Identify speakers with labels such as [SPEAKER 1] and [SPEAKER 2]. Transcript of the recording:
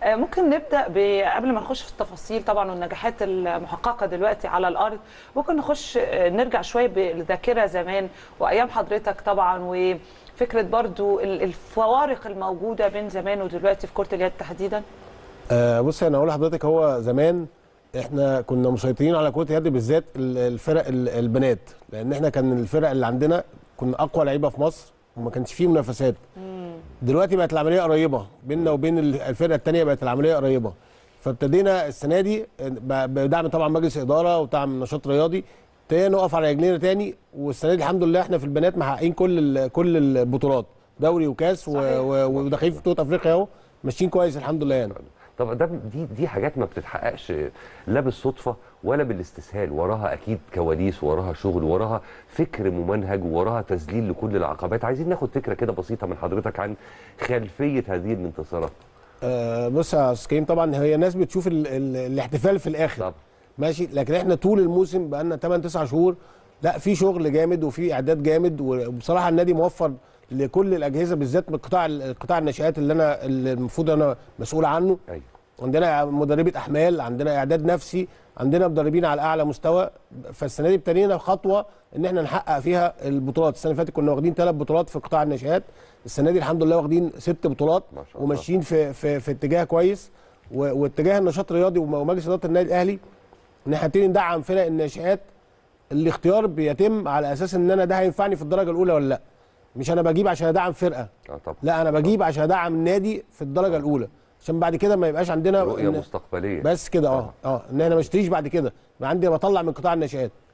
[SPEAKER 1] آه، ممكن نبدا ب- قبل ما نخش في التفاصيل طبعا والنجاحات المحققه دلوقتي على الارض ممكن نخش آه، نرجع شويه بالذاكره زمان وايام حضرتك طبعا وفكره برضو ال- الفوارق الموجوده بين زمان ودلوقتي في كره اليد تحديدا
[SPEAKER 2] آه بص انا اقول لحضرتك هو زمان احنا كنا مسيطرين على كره اليد بالذات ال- الفرق ال- البنات لان احنا كان الفرق اللي عندنا كنا اقوى لعيبه في مصر وما كانش فيه منافسات دلوقتي بقت العمليه قريبه بيننا وبين ال- الفرقه الثانيه بقت العمليه قريبه فابتدينا السنه دي ب- بدعم طبعا مجلس اداره ودعم نشاط رياضي ابتدينا نقف على رجلينا تاني والسنه دي الحمد لله احنا في البنات محققين كل ال- كل البطولات دوري وكاس و-
[SPEAKER 1] صحيح.
[SPEAKER 2] و- وداخلين في بطوله افريقيا اهو ماشيين كويس الحمد لله يعني
[SPEAKER 3] طب ده دي دي حاجات ما بتتحققش لا بالصدفه ولا بالاستسهال وراها اكيد كواليس وراها شغل وراها فكر ممنهج وراها تذليل لكل العقبات عايزين ناخد فكره كده بسيطه من حضرتك عن خلفيه هذه الانتصارات
[SPEAKER 2] آه، بص يا استاذ كريم طبعا هي ناس بتشوف ال ال الاحتفال في الاخر
[SPEAKER 3] طب
[SPEAKER 2] ماشي لكن احنا طول الموسم بقى لنا 8 9 شهور لا في شغل جامد وفي اعداد جامد وبصراحه النادي موفر لكل الاجهزه بالذات من قطاع قطاع الناشئات اللي انا اللي المفروض انا مسؤول عنه
[SPEAKER 3] ايوه
[SPEAKER 2] عندنا مدربه احمال عندنا اعداد نفسي عندنا مدربين على اعلى مستوى فالسنه دي ابتدينا خطوه ان احنا نحقق فيها البطولات السنه اللي فاتت كنا واخدين ثلاث بطولات في قطاع الناشئات السنه دي الحمد لله واخدين ست بطولات
[SPEAKER 3] ما شاء الله.
[SPEAKER 2] وماشيين في في في اتجاه كويس و- واتجاه النشاط الرياضي وم- ومجلس اداره النادي الاهلي ان احنا نبتدي ندعم فرق الناشئات الاختيار بيتم على اساس ان انا ده هينفعني في الدرجه الاولى ولا لا مش انا بجيب عشان ادعم فرقه
[SPEAKER 3] اه طبعا
[SPEAKER 2] لا انا بجيب عشان ادعم النادي في الدرجه الاولى عشان بعد كده ما يبقاش عندنا
[SPEAKER 3] رؤيه
[SPEAKER 2] إن-
[SPEAKER 3] مستقبليه
[SPEAKER 2] بس كده اه اه ان احنا ما اشتريش بعد كده يبقى عندي بطلع من قطاع الناشئات